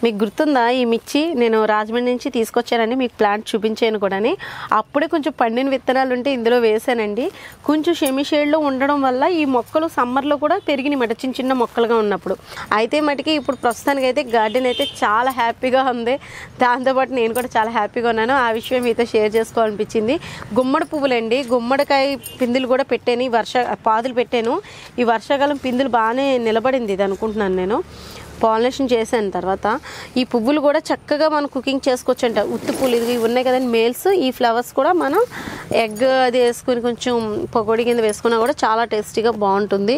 మీకు గుర్తుందా ఈ మిర్చి నేను రాజమండ్రి నుంచి తీసుకొచ్చానండి మీకు ప్లాంట్ చూపించాను కూడాని అప్పుడే కొంచెం పండిన విత్తనాలు ఉంటే ఇందులో వేసానండి కొంచెం షెమి షేడ్లో ఉండడం వల్ల ఈ మొక్కలు సమ్మర్లో కూడా పెరిగినాయన్నమాట చిన్న చిన్న మొక్కలుగా ఉన్నప్పుడు అయితే మటుకి ఇప్పుడు ప్రస్తుతానికి అయితే గార్డెన్ అయితే చాలా హ్యాపీగా ఉంది దాంతోపాటు నేను కూడా చాలా హ్యాపీగా ఉన్నాను ఆ విషయం మీతో షేర్ చేసుకోవాలనిపించింది గుమ్మడి పువ్వులండి గుమ్మడికాయ పిందులు కూడా పెట్టాను ఈ వర్ష పాదులు పెట్టాను ఈ వర్షాకాలం పిందులు బాగానే నిలబడింది ఇది అనుకుంటున్నాను నేను పాలినేషన్ చేశాను తర్వాత ఈ పువ్వులు కూడా చక్కగా మనం కుకింగ్ చేసుకోవచ్చు అంట ఉత్తి పువ్వులు ఇది ఇవి ఉన్నాయి కదండి మేల్స్ ఈ ఫ్లవర్స్ కూడా మనం ఎగ్ అది వేసుకొని కొంచెం పకోడీ కింద వేసుకున్నా కూడా చాలా టేస్టీగా బాగుంటుంది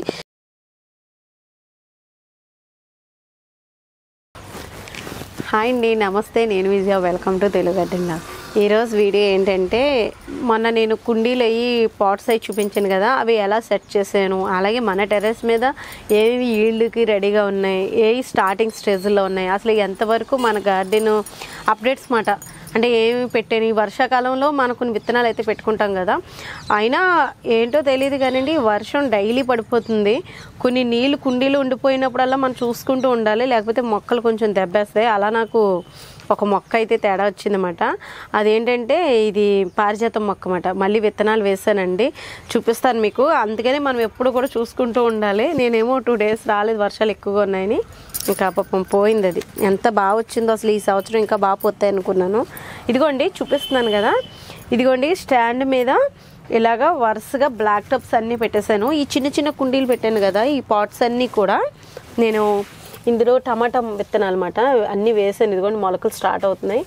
హాయ్ అండి నమస్తే నేను Vijaya welcome to Telugu garden log ఈరోజు వీడియో ఏంటంటే మొన్న నేను కుండీలు అయ్యి పాట్స్ అయి చూపించాను కదా అవి ఎలా సెట్ చేశాను అలాగే మన టెర్రస్ మీద ఏవి ఈల్డ్కి రెడీగా ఉన్నాయి ఏవి స్టార్టింగ్ స్టేజ్లో ఉన్నాయి అసలు ఎంతవరకు మన గార్డెన్ అప్డేట్స్ మాట అంటే ఏమి పెట్టాను ఈ వర్షాకాలంలో మనం కొన్ని విత్తనాలు అయితే పెట్టుకుంటాం కదా అయినా ఏంటో తెలియదు కానివ్వండి వర్షం డైలీ పడిపోతుంది కొన్ని నీళ్ళు కుండీలు ఉండిపోయినప్పుడల్లా మనం చూసుకుంటూ ఉండాలి లేకపోతే మొక్కలు కొంచెం దెబ్బేస్తాయి అలా నాకు ఒక మొక్క అయితే తేడా వచ్చిందన్నమాట అదేంటంటే ఇది పారిజాతం మొక్క అన్నమాట మళ్ళీ విత్తనాలు వేసానండి చూపిస్తాను మీకు అందుకనే మనం ఎప్పుడు కూడా చూసుకుంటూ ఉండాలి నేనేమో టూ డేస్ రాలేదు వర్షాలు ఎక్కువగా ఉన్నాయని ఇంకా పాపం పోయింది అది ఎంత బాగా వచ్చిందో అసలు ఈ సంవత్సరం ఇంకా బాగా పోతాయి అనుకున్నాను ఇదిగోండి చూపిస్తున్నాను కదా ఇదిగోండి స్టాండ్ మీద ఇలాగా వరుసగా బ్లాక్ టప్స్ అన్నీ పెట్టేశాను ఈ చిన్న చిన్న కుండీలు పెట్టాను కదా ఈ పాట్స్ అన్నీ కూడా నేను ఇందులో టమాటా విత్తనాలు అనమాట అన్నీ వేసాను ఇదిగోండి మొలకలు స్టార్ట్ అవుతున్నాయి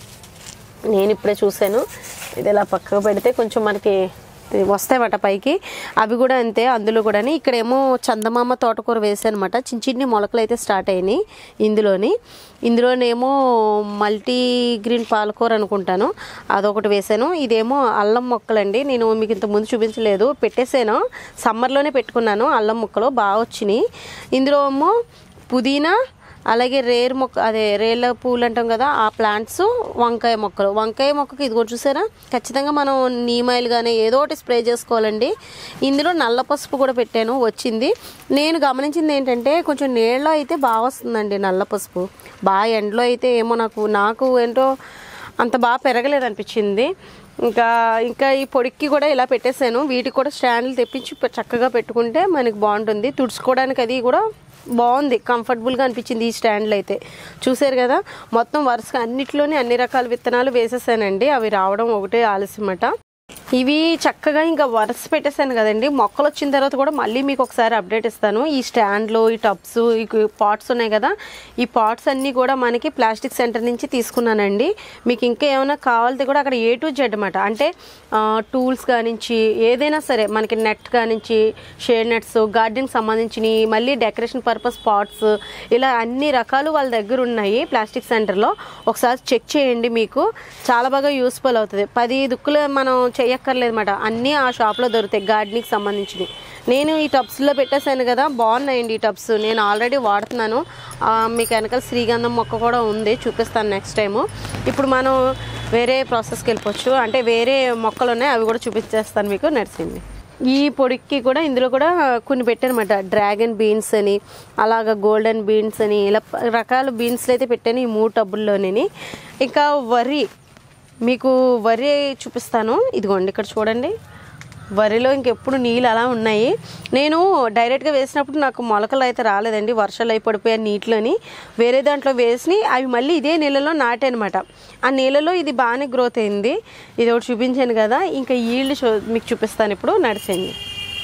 నేను ఇప్పుడే చూశాను ఇది ఇలా పక్కకు పెడితే కొంచెం మనకి వస్తాయన్నమాట పైకి అవి కూడా అంతే అందులో కూడా ఇక్కడేమో చందమామ తోటకూర వేసాను అనమాట చిన్న చిన్ని మొలకలు అయితే స్టార్ట్ అయినాయి ఇందులోని ఇందులోనేమో మల్టీ గ్రీన్ పాలకూర అనుకుంటాను అదొకటి వేసాను ఇదేమో అల్లం మొక్కలండి నేను మీకు ఇంత ముందు చూపించలేదు పెట్టేసాను సమ్మర్లోనే పెట్టుకున్నాను అల్లం మొక్కలు బాగా వచ్చినాయి ఇందులో ఏమో పుదీనా అలాగే రేర్ మొక్క అదే రేర్ల పూలు అంటాం కదా ఆ ప్లాంట్స్ వంకాయ మొక్కలు వంకాయ మొక్కకి ఇదిగో చూసారా ఖచ్చితంగా మనం నీమాయిల్ కానీ ఏదో ఒకటి స్ప్రే చేసుకోవాలండి ఇందులో నల్ల పసుపు కూడా పెట్టాను వచ్చింది నేను గమనించింది ఏంటంటే కొంచెం నీళ్ళ అయితే బాగా వస్తుందండి నల్ల పసుపు బాగా ఎండలో అయితే ఏమో నాకు నాకు ఏంటో అంత బాగా పెరగలేదు అనిపించింది ఇంకా ఇంకా ఈ పొడికి కూడా ఇలా పెట్టేశాను వీటికి కూడా స్టాండ్లు తెప్పించి పె- చక్కగా పెట్టుకుంటే మనకి బాగుంటుంది తుడుచుకోవడానికి అది కూడా బాగుంది కంఫర్టబుల్గా అనిపించింది ఈ స్టాండ్లు అయితే చూసారు కదా మొత్తం వరుసగా అన్నిట్లోనే అన్ని రకాల విత్తనాలు వేసేసానండి అవి రావడం ఒకటే ఆలస్యమట ఇవి చక్కగా ఇంకా వరుస పెట్టేశాను కదండి మొక్కలు వచ్చిన తర్వాత కూడా మళ్ళీ మీకు ఒకసారి అప్డేట్ ఇస్తాను ఈ స్టాండ్లు ఈ టబ్స్ ఈ పాట్స్ ఉన్నాయి కదా ఈ పాట్స్ అన్నీ కూడా మనకి ప్లాస్టిక్ సెంటర్ నుంచి తీసుకున్నానండి మీకు ఇంకా ఏమైనా కావాలితే కూడా అక్కడ ఏ టు జెడ్ అనమాట అంటే టూల్స్ కానించి ఏదైనా సరే మనకి నెట్ కానించి షేడ్ నెట్స్ గార్డెన్కి సంబంధించినవి మళ్ళీ డెకరేషన్ పర్పస్ పాట్స్ ఇలా అన్ని రకాలు వాళ్ళ దగ్గర ఉన్నాయి ప్లాస్టిక్ సెంటర్లో ఒకసారి చెక్ చేయండి మీకు చాలా బాగా యూస్ఫుల్ అవుతుంది పది దుక్కులు మనం చేయక్కర్లేదు అనమాట అన్నీ ఆ షాప్లో దొరుకుతాయి గార్డెనింగ్ సంబంధించినవి నేను ఈ టబ్స్లో పెట్టేశాను కదా బాగున్నాయండి ఈ టబ్స్ నేను ఆల్రెడీ వాడుతున్నాను ఆ, మీకు వెనకాల శ్రీగంధం మొక్క కూడా ఉంది చూపిస్తాను నెక్స్ట్ టైము ఇప్పుడు మనం వేరే ప్రాసెస్కి వెళ్ళిపోవచ్చు అంటే వేరే మొక్కలు ఉన్నాయి అవి కూడా చూపించేస్తాను మీకు నడిచింది ఈ పొడికి కూడా ఇందులో కూడా కొన్ని పెట్టానమాట డ్రాగన్ బీన్స్ అని అలాగ గోల్డెన్ బీన్స్ అని ఇలా రకాల బీన్స్లు అయితే పెట్టాను ఈ మూడు టబ్బుల్లోనే ఇంకా వరి మీకు వరి చూపిస్తాను ఇదిగోండి ఇక్కడ చూడండి వరిలో ఇంకెప్పుడు నీళ్ళు అలా ఉన్నాయి నేను డైరెక్ట్గా వేసినప్పుడు నాకు మొలకలు అయితే రాలేదండి వర్షాలు అయి పడిపోయాయి నీటిలోని వేరే దాంట్లో వేసి అవి మళ్ళీ ఇదే నీళ్ళలో నాటానమాట ఆ నీళ్ళలో ఇది బాగానే గ్రోత్ అయింది ఇది ఒకటి చూపించాను కదా ఇంకా ఈల్డ్ చూ మీకు చూపిస్తాను ఇప్పుడు నడిచింది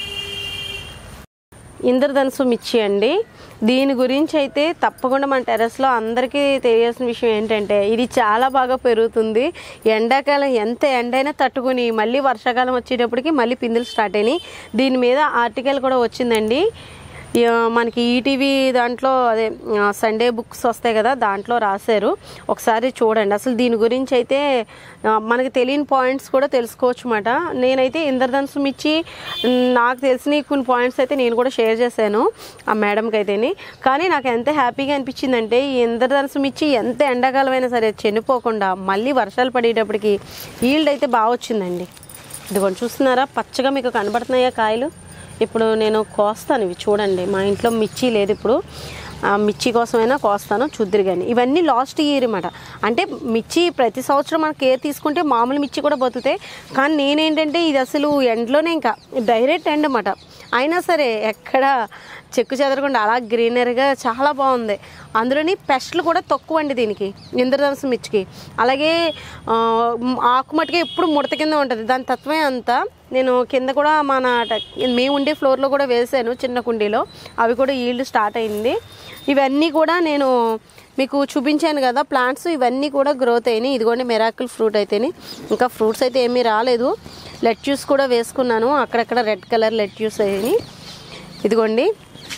ఇంద్రధనుసు మిర్చి అండి దీని గురించి అయితే తప్పకుండా మన టెర్రస్లో అందరికీ తెలియాల్సిన విషయం ఏంటంటే ఇది చాలా బాగా పెరుగుతుంది ఎండాకాలం ఎంత ఎండైనా తట్టుకుని మళ్ళీ వర్షాకాలం వచ్చేటప్పటికి మళ్ళీ పిందులు స్టార్ట్ అయినాయి దీని మీద ఆర్టికల్ కూడా వచ్చిందండి ఇక మనకి ఈటీవీ దాంట్లో అదే ఆ, సండే బుక్స్ వస్తాయి కదా దాంట్లో రాశారు ఒకసారి చూడండి అసలు దీని గురించి అయితే ఆ, మనకి తెలియని పాయింట్స్ కూడా తెలుసుకోవచ్చు అన్నమాట నేనైతే ఇంద్రధనుసు మిచ్చి నాకు తెలిసిన కొన్ని పాయింట్స్ అయితే నేను కూడా షేర్ చేశాను ఆ మేడంకి అయితేని కానీ నాకు ఎంత హ్యాపీగా అనిపించిందంటే ఈ ఇంద్రధనుసు మిచ్చి ఎంత ఎండాకాలం అయినా సరే చనిపోకుండా మళ్ళీ వర్షాలు పడేటప్పటికి ఈల్డ్ అయితే బాగా వచ్చిందండి ఇదిగోండి చూస్తున్నారా పచ్చగా మీకు కనబడుతున్నాయా కాయలు ఇప్పుడు నేను కోస్తాను ఇవి చూడండి మా ఇంట్లో మిర్చి లేదు ఇప్పుడు ఆ, మిర్చి కోసమైనా కోస్తాను చూద్దరు కానీ ఇవన్నీ లాస్ట్ ఇయర్ అనమాట అంటే మిర్చి ప్రతి సంవత్సరం మనం కేర్ తీసుకుంటే మామూలు మిర్చి కూడా బతుకుతాయి కానీ నేనేంటంటే ఇది అసలు ఎండ్లోనే ఇంకా డైరెక్ట్ ఎండ్ అనమాట అయినా సరే ఎక్కడ చెక్కు చెదరకుండా అలా గ్రీనరీగా చాలా బాగుంది అందులోని పెస్ట్లు కూడా తక్కువ అండి దీనికి ఇంద్రధనుసు మిర్చికి అలాగే ఆ, మ్, ఆకు మట్టుగా ఎప్పుడు ముడత కింద ఉంటుంది దాని తత్వమే అంతా నేను కింద కూడా మన ట- మేము ఉండే ఫ్లోర్లో కూడా వేసాను చిన్న కుండీలో అవి కూడా ఈల్డ్ స్టార్ట్ అయింది ఇవన్నీ కూడా నేను మీకు చూపించాను కదా ప్లాంట్స్ ఇవన్నీ కూడా గ్రోత్ అయినాయి ఇదిగోండి మెరాకిల్ ఫ్రూట్ అయితేనే ఇంకా ఫ్రూట్స్ అయితే ఏమీ రాలేదు లెట్యూస్ కూడా వేసుకున్నాను అక్కడక్కడ రెడ్ కలర్ లెట్యూస్ అయినాయి ఇదిగోండి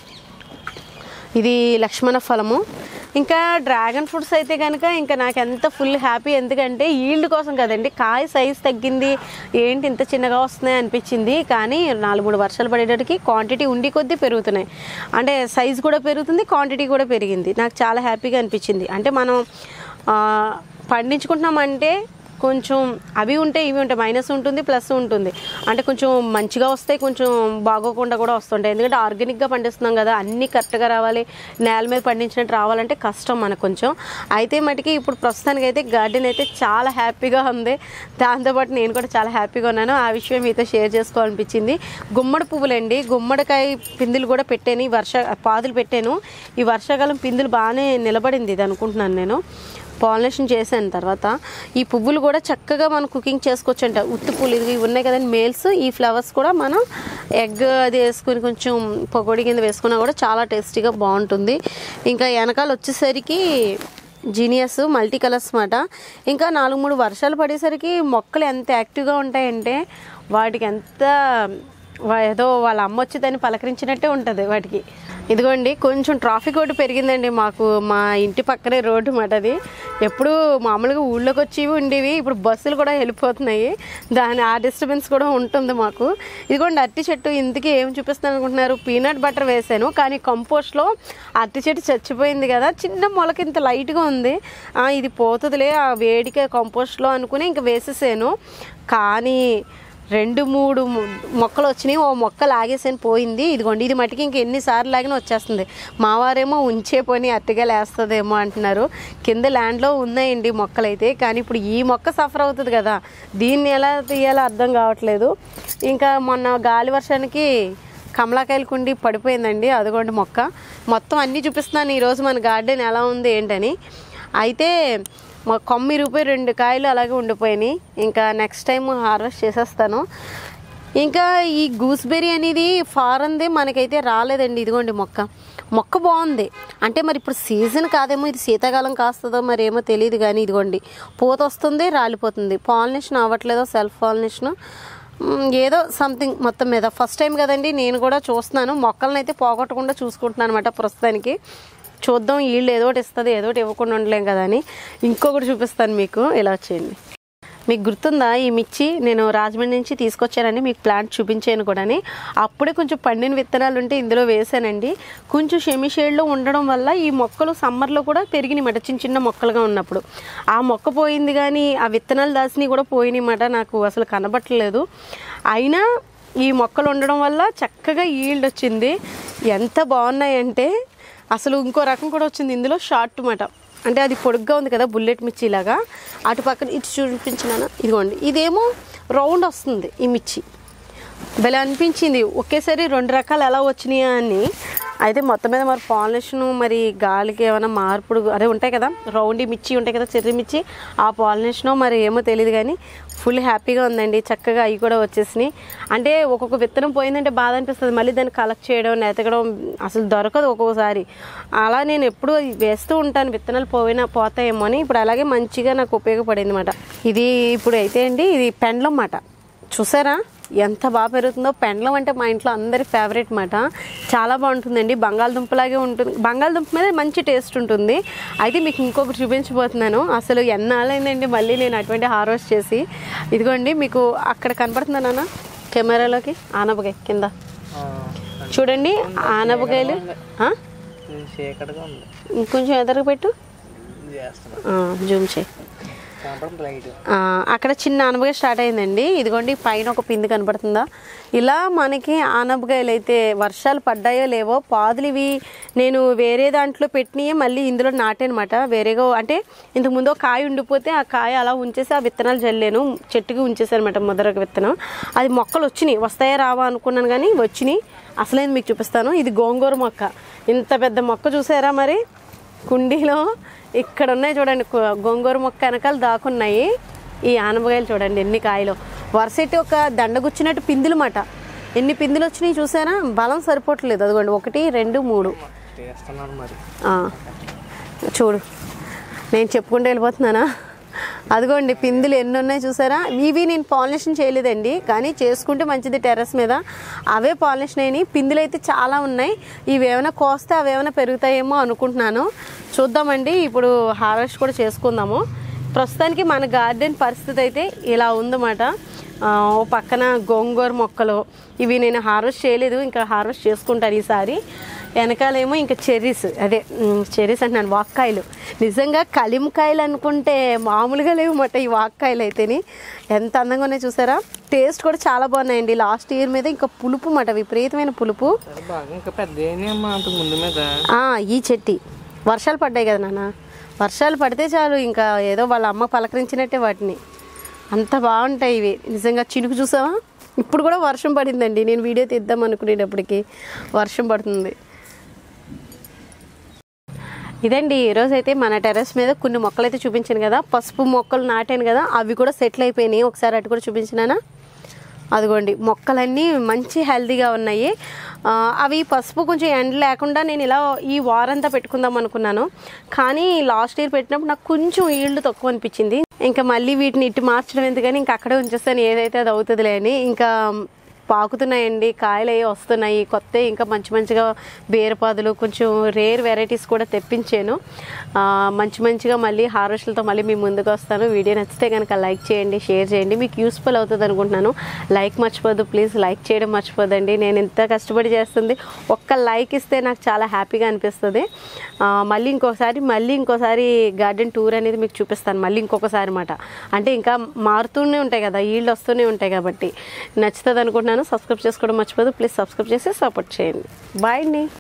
ఇది లక్ష్మణ ఫలము ఇంకా డ్రాగన్ ఫ్రూట్స్ అయితే కనుక ఇంకా నాకు ఎంత ఫుల్ హ్యాపీ ఎందుకంటే ఈల్డ్ కోసం కదండి కాయ సైజ్ తగ్గింది ఏంటి ఇంత చిన్నగా వస్తున్నాయి అనిపించింది కానీ నాలుగు మూడు వర్షాలు పడేటట్టుకి క్వాంటిటీ ఉండి కొద్దీ పెరుగుతున్నాయి అంటే సైజ్ కూడా పెరుగుతుంది క్వాంటిటీ కూడా పెరిగింది నాకు చాలా హ్యాపీగా అనిపించింది అంటే మనం ఆ, పండించుకుంటున్నామంటే కొంచెం అవి ఉంటే ఇవి ఉంటాయి మైనస్ ఉంటుంది ప్లస్ ఉంటుంది అంటే కొంచెం మంచిగా వస్తాయి కొంచెం బాగోకుండా కూడా వస్తుంటాయి ఎందుకంటే ఆర్గానిక్గా పండిస్తున్నాం కదా అన్నీ కరెక్ట్గా రావాలి నేల మీద పండించినట్టు రావాలంటే కష్టం మనకు కొంచెం అయితే మటుకి ఇప్పుడు ప్రస్తుతానికి అయితే గార్డెన్ అయితే చాలా హ్యాపీగా ఉంది దాంతోపాటు నేను కూడా చాలా హ్యాపీగా ఉన్నాను ఆ విషయం మీతో షేర్ చేసుకోవాలనిపించింది గుమ్మడి పువ్వులండి గుమ్మడికాయ పిందులు కూడా పెట్టాను ఈ వర్ష పాదులు పెట్టాను ఈ వర్షాకాలం పిందులు బాగానే నిలబడింది ఇది అనుకుంటున్నాను నేను పాలినేషన్ చేశాను తర్వాత ఈ పువ్వులు కూడా చక్కగా మనం కుకింగ్ చేసుకోవచ్చు అంట ఉత్తి పువ్వులు ఇవి ఉన్నాయి కదండి మేల్స్ ఈ ఫ్లవర్స్ కూడా మనం ఎగ్ అది వేసుకుని కొంచెం పకోడీ కింద వేసుకున్నా కూడా చాలా టేస్టీగా బాగుంటుంది ఇంకా వెనకాల వచ్చేసరికి జీనియస్ మల్టీ కలర్స్ మాట ఇంకా నాలుగు మూడు వర్షాలు పడేసరికి మొక్కలు ఎంత యాక్టివ్గా ఉంటాయంటే వాటికి ఎంత వా- ఏదో వాళ్ళ అమ్మ వచ్చి దాన్ని పలకరించినట్టే ఉంటుంది వాటికి ఇదిగోండి కొంచెం ట్రాఫిక్ ఒకటి పెరిగిందండి మాకు మా ఇంటి పక్కనే రోడ్డు మాట అది ఎప్పుడు మామూలుగా ఊళ్ళోకి వచ్చి ఉండేవి ఇప్పుడు బస్సులు కూడా వెళ్ళిపోతున్నాయి దాని ఆ డిస్టర్బెన్స్ కూడా ఉంటుంది మాకు ఇదిగోండి అరటి చెట్టు ఇంతకీ ఏం చూపిస్తాను అనుకుంటున్నారు పీనట్ బటర్ వేసాను కానీ కంపోస్ట్లో అరటి చెట్టు చచ్చిపోయింది కదా చిన్న మొలక ఇంత లైట్గా ఉంది ఆ, ఇది పోతుందిలే ఆ వేడిక కంపోస్ట్లో అనుకుని ఇంక వేసేసాను కానీ రెండు మూడు ము- మొక్కలు వచ్చినాయి ఓ మొక్క లాగేసాను పోయింది ఇదిగోండి ఇది మటుకి ఇంక ఎన్నిసార్లు లాగినా వచ్చేస్తుంది మా వారేమో ఉంచే పోని అట్టిగా లేస్తుందేమో అంటున్నారు కింద ల్యాండ్లో ఉన్నాయండి మొక్కలైతే కానీ ఇప్పుడు ఈ మొక్క సఫర్ అవుతుంది కదా దీన్ని ఎలా తీయాలో అర్థం కావట్లేదు ఇంకా మొన్న గాలి వర్షానికి కమలాకాయల కుండి పడిపోయిందండి అదిగోండి మొక్క మొత్తం అన్నీ చూపిస్తున్నాను ఈరోజు మన గార్డెన్ ఎలా ఉంది ఏంటని అయితే మా కొమ్మి రూపాయి రెండు కాయలు అలాగే ఉండిపోయినాయి ఇంకా నెక్స్ట్ టైం హార్వెస్ట్ చేసేస్తాను ఇంకా ఈ గూస్బెర్రీ అనేది ఫారెన్దే మనకైతే రాలేదండి ఇదిగోండి మొక్క మొక్క బాగుంది అంటే మరి ఇప్పుడు సీజన్ కాదేమో ఇది శీతాకాలం కాస్తుందో మరి ఏమో తెలియదు కానీ ఇదిగోండి పూత వస్తుంది రాలిపోతుంది పాలినేషన్ అవ్వట్లేదో సెల్ఫ్ పాలినేషన్ ఏదో సంథింగ్ మొత్తం మీద ఫస్ట్ టైం కదండి నేను కూడా చూస్తున్నాను మొక్కలను అయితే పోగొట్టకుండా చూసుకుంటున్నాను అనమాట ప్రస్తుతానికి చూద్దాం వీళ్ళు ఏదో ఒకటి ఇస్తుంది ఏదో ఒకటి ఇవ్వకుండా ఉండలేం కదా అని ఇంకొకటి చూపిస్తాను మీకు ఇలా వచ్చేయండి మీకు గుర్తుందా ఈ మిర్చి నేను రాజమండ్రి నుంచి తీసుకొచ్చానండి మీకు ప్లాంట్ చూపించాను కూడాని అప్పుడే కొంచెం పండిన విత్తనాలు ఉంటే ఇందులో వేసానండి కొంచెం షెమి షేడ్లో ఉండడం వల్ల ఈ మొక్కలు సమ్మర్లో కూడా పెరిగినాయన్నమాట చిన్న చిన్న మొక్కలుగా ఉన్నప్పుడు ఆ మొక్క పోయింది కానీ ఆ విత్తనాలు దాసినవి కూడా పోయినాయన్నమాట నాకు అసలు కనబట్టలేదు అయినా ఈ మొక్కలు ఉండడం వల్ల చక్కగా ఈల్డ్ వచ్చింది ఎంత బాగున్నాయంటే అసలు ఇంకో రకం కూడా వచ్చింది ఇందులో షార్ట్ మాట అంటే అది పొడుగ్గా ఉంది కదా బుల్లెట్ మిర్చి లాగా అటు పక్కన ఇటు చూపించినాను ఇదిగోండి ఇదేమో రౌండ్ వస్తుంది ఈ మిర్చి భలే అనిపించింది ఒకేసారి రెండు రకాలు ఎలా వచ్చినాయా అని అయితే మొత్తం మీద మరి పాలినేషన్ మరి గాలికి ఏమైనా మార్పుడు అదే ఉంటాయి కదా రౌండ్ మిర్చి ఉంటాయి కదా చెర్రీ మిర్చి ఆ పాలినేషనో మరి ఏమో తెలియదు కానీ ఫుల్ హ్యాపీగా ఉందండి చక్కగా అవి కూడా వచ్చేసినాయి అంటే ఒక్కొక్క విత్తనం పోయిందంటే బాధ అనిపిస్తుంది మళ్ళీ దాన్ని కలెక్ట్ చేయడం ఎతకడం అసలు దొరకదు ఒక్కొక్కసారి అలా నేను ఎప్పుడు వేస్తూ ఉంటాను విత్తనాలు పోయినా పోతాయేమో అని ఇప్పుడు అలాగే మంచిగా నాకు ఉపయోగపడింది అనమాట ఇది ఇప్పుడు అయితే అండి ఇది పెండ్లం మాట చూసారా ఎంత బాగా పెరుగుతుందో పెండ్లం అంటే మా ఇంట్లో అందరి ఫేవరెట్ మాట చాలా బాగుంటుందండి బంగాళదుంపలాగే ఉంటుంది బంగాళదుంప మీద మంచి టేస్ట్ ఉంటుంది అయితే మీకు ఇంకొకటి చూపించబోతున్నాను అసలు ఎన్నాళ్ళైందండి మళ్ళీ నేను అటువంటి హార్వెస్ట్ చేసి ఇదిగోండి మీకు అక్కడ కనపడుతుందా నాన్న కెమెరాలోకి ఆనపకాయ కింద చూడండి ఆనపకాయలు ఆ? ఇది చీకటిగా ఉంది ఇంకొంచెం ఎదరకు పెట్టు ఇది చేస్తున్నా ఆ, జూమ్ చేయి కనపడుతుంది లైట్ ఆ, అక్కడ చిన్న ఆనపకాయ స్టార్ట్ అయిందండి ఇదిగోండి పైన ఒక పిండి కనపడుతుందా ఇలా మనకి ఆనపకాయలు అయితే వర్షాలు పడ్డాయో లేవో పాదులు ఇవి నేను వేరే దాంట్లో పెట్టినవి మళ్ళీ ఇందులో నాటానమాట వేరేగా అంటే ఇంతకు ముందు ఒక కాయ ఉండిపోతే ఆ కాయ అలా ఉంచేసి ఆ విత్తనాలు జల్లాను చెట్టుకి ఉంచేసాను అనమాట మొదలొక విత్తనం అది మొక్కలు వచ్చినాయి వస్తాయా రావా అనుకున్నాను కానీ వచ్చినాయి అసలైంది మీకు చూపిస్తాను ఇది గోంగూర మొక్క ఇంత పెద్ద మొక్క చూసారా మరి కుండీలో ఇక్కడ ఉన్నాయి చూడండి కు- గోంగూర మొక్క వెనకాల దాకున్నాయి ఈ ఆనపకాయలు చూడండి ఎన్ని కాయలు వరుసెట్టి ఒక దండ గుచ్చినట్టు పిందులు మాట ఎన్ని పిందులు వచ్చినాయి చూసారా బలం సరిపోవట్లేదు అదిగోండి ఒకటి రెండు మూడు చేస్తున్నారు మరి ఆ, చూడు నేను చెప్పుకుంటూ వెళ్ళిపోతున్నానా అదిగోండి పిందులు ఎన్ని ఉన్నాయి చూసారా ఇవి నేను పాలినేషన్ చేయలేదండి కానీ చేసుకుంటే మంచిది టెర్రస్ మీద అవే పాలినేషన్ అయినాయి పిందులు అయితే చాలా ఉన్నాయి ఇవి ఏమైనా కోస్తే అవి ఏమైనా పెరుగుతాయేమో అనుకుంటున్నాను చూద్దామండి ఇప్పుడు హార్వెస్ట్ కూడా చేసుకుందాము ప్రస్తుతానికి మన గార్డెన్ పరిస్థితి అయితే ఇలా ఉందన్నమాట ఆ, ఓ పక్కన గోంగూర మొక్కలు ఇవి నేను హార్వెస్ట్ చేయలేదు ఇంకా హార్వెస్ట్ చేసుకుంటాను ఈసారి వెనకాలేమో ఇంకా చెర్రీస్ అదే ఉమ్, చెర్రీస్ అంటున్నాను వాక్కాయలు నిజంగా కలిమకాయలు అనుకుంటే మామూలుగా లేవు మాట ఈ వాక్కాయలు అయితేని ఎంత అందంగా ఉన్నాయి చూసారా టేస్ట్ కూడా చాలా బాగున్నాయండి లాస్ట్ ఇయర్ మీద ఇంకా పులుపు మాట విపరీతమైన పులుపు సరే బాగా ఇంకా పెద్ద అమ్మా అంతకు ముందు మీద ఆ, ఈ చెట్టి వర్షాలు పడ్డాయి కదా నాన్న వర్షాలు పడితే చాలు ఇంకా ఏదో వాళ్ళ అమ్మ పలకరించినట్టే వాటిని అంత బాగుంటాయి ఇవి నిజంగా చినుకు చూసావా ఇప్పుడు కూడా వర్షం పడిందండి నేను వీడియో తీద్దాం అనుకునేటప్పటికి వర్షం పడుతుంది ఇదండి ఈరోజు అయితే మన టెర్రస్ మీద కొన్ని మొక్కలు అయితే చూపించాను కదా పసుపు మొక్కలు నాటాను కదా అవి కూడా సెటిల్ అయిపోయినాయి ఒకసారి అటు కూడా చూపించినానా అదిగోండి మొక్కలన్నీ మంచి హెల్తీగా ఉన్నాయి ఆ, అవి పసుపు కొంచెం ఎండ లేకుండా నేను ఇలా ఈ వారంతా పెట్టుకుందాం అనుకున్నాను కానీ లాస్ట్ ఇయర్ పెట్టినప్పుడు నాకు కొంచెం ఈల్డ్ తక్కువ అనిపించింది ఇంకా మళ్ళీ వీటిని ఇటు మార్చడం ఎందుకని ఇంకా అక్కడే ఉంచేస్తాను ఏదైతే అది అవుతుందిలే అని ఇంకా పాకుతున్నాయండి కాయలు అవి వస్తున్నాయి కొత్త ఇంకా మంచి మంచిగా బీరపాదులు కొంచెం రేర్ వెరైటీస్ కూడా తెప్పించాను ఆ, మంచి మంచిగా మళ్ళీ హార్వెస్ట్లతో మళ్ళీ మీ ముందుకు వస్తాను వీడియో నచ్చితే కనుక లైక్ చేయండి షేర్ చేయండి మీకు యూస్ఫుల్ అవుతుంది అనుకుంటున్నాను లైక్ మర్చిపోద్దు ప్లీజ్ లైక్ చేయడం మర్చిపోదండి నేను ఎంత కష్టపడి చేస్తుంది ఒక్క లైక్ ఇస్తే నాకు చాలా హ్యాపీగా అనిపిస్తుంది ఆ, మళ్ళీ ఇంకోసారి మళ్ళీ ఇంకోసారి గార్డెన్ టూర్ అనేది మీకు చూపిస్తాను మళ్ళీ ఇంకొకసారి మాట అంటే ఇంకా మారుతూనే ఉంటాయి కదా ఈళ్ళు వస్తూనే ఉంటాయి కాబట్టి నచ్చుతుంది అనుకుంటున్నాను సబ్స్క్రైబ్ చేసుకోవడం మర్చిపోదు ప్లీజ్ సబ్స్క్రైబ్ చేసి సపోర్ట్ చేయండి బాయ్ అండి